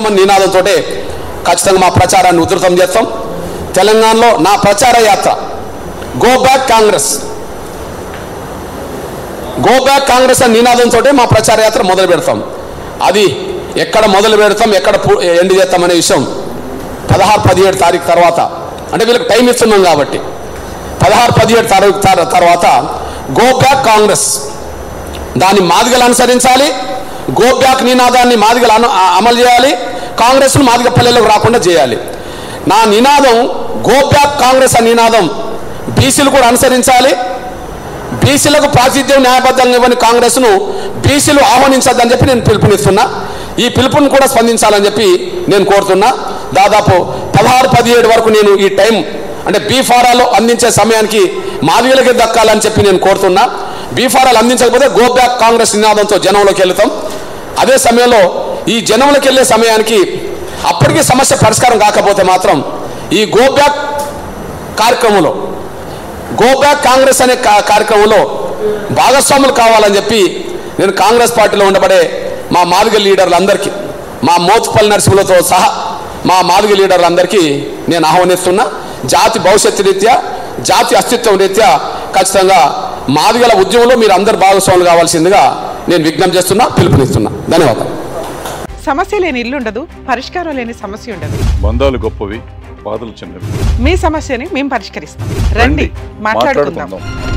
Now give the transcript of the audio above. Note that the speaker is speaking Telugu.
అనే నినాదంతో ఖచ్చితంగా మా ప్రచారాన్ని ఉధృతం చేస్తాం తెలంగాణలో నా ప్రచార యాత్ర go back Congress go back Congress అనే నినాదంతో మా ప్రచార యాత్ర మొదలు పెడతాం అది ఎక్కడ మొదలు పెడతాం ఎక్కడ పూ- ఎండ్ చేస్తాం అనే విషయం పదహారు పదిహేడు తారీఖు తర్వాత అంటే వీళ్ళకి టైం ఇస్తున్నాం కాబట్టి పదహారు పదిహేడు తారీఖు తర్- తర్వాత గో బ్యాక్ కాంగ్రెస్ దాన్ని మాదిగలు అనుసరించాలి గో బ్యాక్ నినాదాన్ని మాదిగలు అను ఆ- అమలు చేయాలి కాంగ్రెస్ను మాదిగ పల్లెలకు రాకుండా చేయాలి నా నినాదం గో బ్యాక్ కాంగ్రెస్ అనే నినాదం బీసీలు కూడా అనుసరించాలి బీసీలకు ప్రాతినిధ్యం న్యాయబద్ధంగా ఇవ్వని కాంగ్రెస్ను బీసీలు ఆహ్వానించద్దని చెప్పి నేను పిలుపునిస్తున్నా ఈ పిలుపుని కూడా స్పందించాలని చెప్పి నేను కోరుతున్నా దాదాపు పదహారు పదిహేడు వరకు నేను ఈ టైం అంటే బీ ఫారాలు అందించే సమయానికి మాదిగలకి దక్కాలని చెప్పి నేను కోరుతున్నా బీ ఫారాలు అందించకపోతే గో బ్యాక్ కాంగ్రెస్ నినాదంతో జనంలోకి వెళ్తాం అదే సమయంలో ఈ జనంలోకి వెళ్ళే సమయానికి అప్పటికి సమస్య పరిష్కారం కాకపోతే మాత్రం ఈ గో బ్యాక్ కార్యక్రమంలో గో బ్యాక్ కాంగ్రెస్ అనే కా- కార్యక్రమంలో భాగస్వాములు కావాలని చెప్పి నేను కాంగ్రెస్ పార్టీలో ఉండబడే మా మాదిగ లీడర్లందరికీ మా మోత్పల్లి నరసింహులతో సహా మా మాదిగ లీడర్లందరికీ నేను ఆహ్వానిస్తున్నా జాతి భవిష్యత్తు రీత్యా జాతి అస్తిత్వం రీత్యా ఖచ్చితంగా మాదిగల ఉద్యమంలో మీరు అందరు భాగస్వాములు కావాల్సిందిగా నేను విజ్ఞప్తి చేస్తున్నా పిలుపునిస్తున్నా ధన్యవాదాలు సమస్య లేని ఇల్లు ఉండదు పరిష్కారం లేని సమస్య ఉండదు బంధాలు గొప్పవి బాధలు చిన్నవి మీ సమస్యని మేము పరిష్కరిస్తాం రండి మాట్లాడుకుందాం మాట్లాడుకుందాం